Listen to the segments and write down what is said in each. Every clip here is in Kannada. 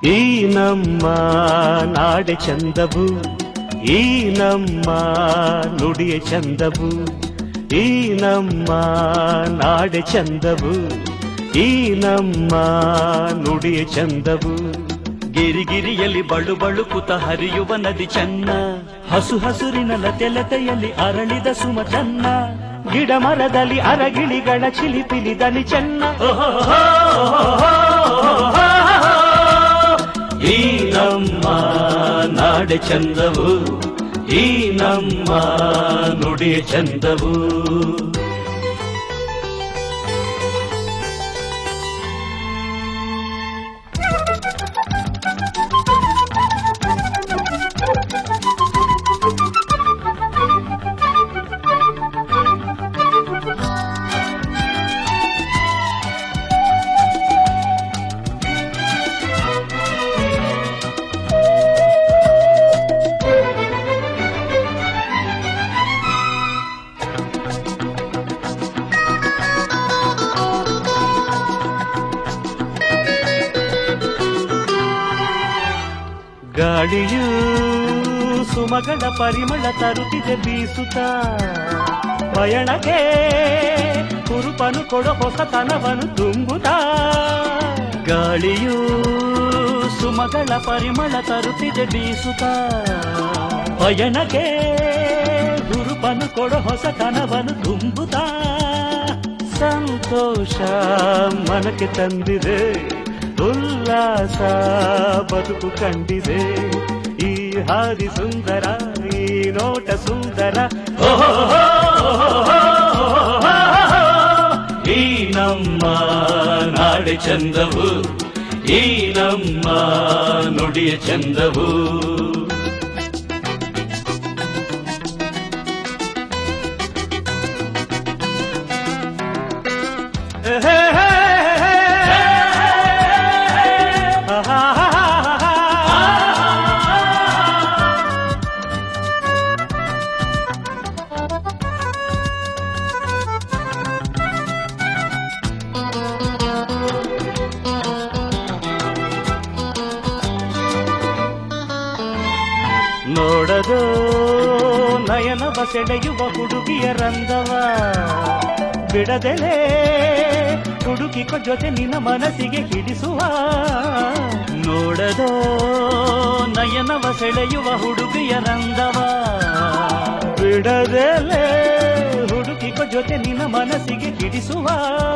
ಈ ನಮ್ಮ ನಾಡೆ ಚಂದವು ಈ ನಮ್ಮ ನುಡಿಯ ಚಂದವು ಈ ನಮ್ಮ ನಾಡೆ ಚಂದವು ಈ ನಮ್ಮ ನುಡಿಯ ಚಂದವು ಗಿರಿಗಿರಿಯಲ್ಲಿ ಬಳು ಬಳುಕುತ ಹರಿಯುವ ನದಿ ಚೆನ್ನ ಹಸು ಹಸುರಿನ ಲತೆ ಲತೆಯಲ್ಲಿ ಅರಳಿದ ಸುಮ ಚೆನ್ನ ಗಿಡ ಮರದಲ್ಲಿ ಅರಗಿಳಿಗಳ ಚಿಲಿಪಿಲಿ ದನಿ ಚೆನ್ನ ಈ ನಮ್ಮ ನಾಡೆ ಚಂದವು ಈ ನಮ್ಮ ನುಡಿಯ ಚಂದವು ಗಾಳಿಯು ಸುಮಗಳ ಪರಿಮಳ ತರುತ್ತಿದೆ ಬೀಸುತ್ತ ಪಯಣಕ್ಕೆ ಕುರುಪನು ಕೊಡೋ ಹೊಸತನವನ್ನು ತುಂಬುತ್ತಾ ಗಾಳಿಯು ಸುಮಗಳ ಪರಿಮಳ ತರುತ್ತಿದೆ ಬೀಸುತ್ತ ಪಯಣಕ್ಕೆ ಹುರುಪನು ಕೊಡೋ ಹೊಸತನವನ್ನು ತುಂಬುತ್ತಾ ಸಂತೋಷ ಮನಕ್ಕೆ ತಂದಿದೆ ಉಲ್ಲಾಸ ಬದುಕು ಕಂಡಿದೆ ಈ ಹಾದಿ ಸುಂದರ ಈ ನೋಟ ಸುಂದರ ಈ ನಮ್ಮ ನಾಡೆ ಚಂದವು ಈ ನಮ್ಮ ನುಡಿಯ ಚಂದವು ನೋಡದು ನಯನವ ಸೆಳೆಯುವ ಹುಡುಗಿಯ ರಂದವ ಬಿಡದೆಲೆ ಹುಡುಕಿಕೊ ಜೊತೆ ನಿನ್ನ ಮನಸ್ಸಿಗೆ ಹಿಡಿಸುವ ನೋಡದೋ ನಯನವ ಸೆಳೆಯುವ ಹುಡುಗಿಯ ರಂದವ ಬಿಡದೆಲೆ ಹುಡುಕಿಕೊ ಜೊತೆ ನಿನ್ನ ಮನಸ್ಸಿಗೆ ಹಿಡಿಸುವ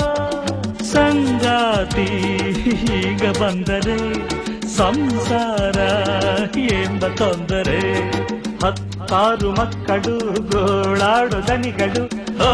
ಸಂಗಾತಿ ಈಗ ಬಂದರೆ ಸಂಸಾರ ಎಂಬ ತೊಂದರೆ ಹತ್ತಾರು ಮಕ್ಕಳು ಗೋಳಾಡು ದನಿಗಳು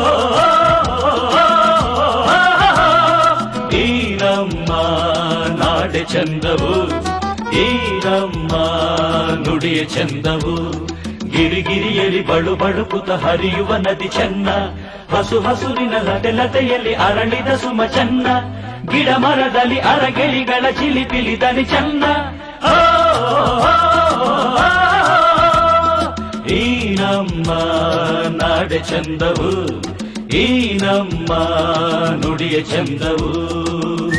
ಈ ನಮ್ಮ ನಾಡೆ ಚಂದವು ಈ ನಮ್ಮ ನುಡಿಯ ಚಂದವು ಗಿರಿಗಿರಿಯಲ್ಲಿ ಬಳು ಬಳುಕುತ ಹರಿಯುವ ನದಿ ಚೆನ್ನ ಹಸು ಹಸುರಿನ ಲತೆ ಲತೆಯಲ್ಲಿ ಅರಳಿದ ಸುಮ ಚೆನ್ನ ಗಿಡ ಮರದಲ್ಲಿ ಅರಗೆಳಿಗಳ ಚಿಲಿಪಿಲಿ ದನಿ ಚೆನ್ನ ಓ, ಓ, ಓ, ಓ, ಈ ನಮ್ಮ ನಾಡೆ ಚಂದವು ಈ ನಮ್ಮ ನುಡಿಯ ಚಂದವು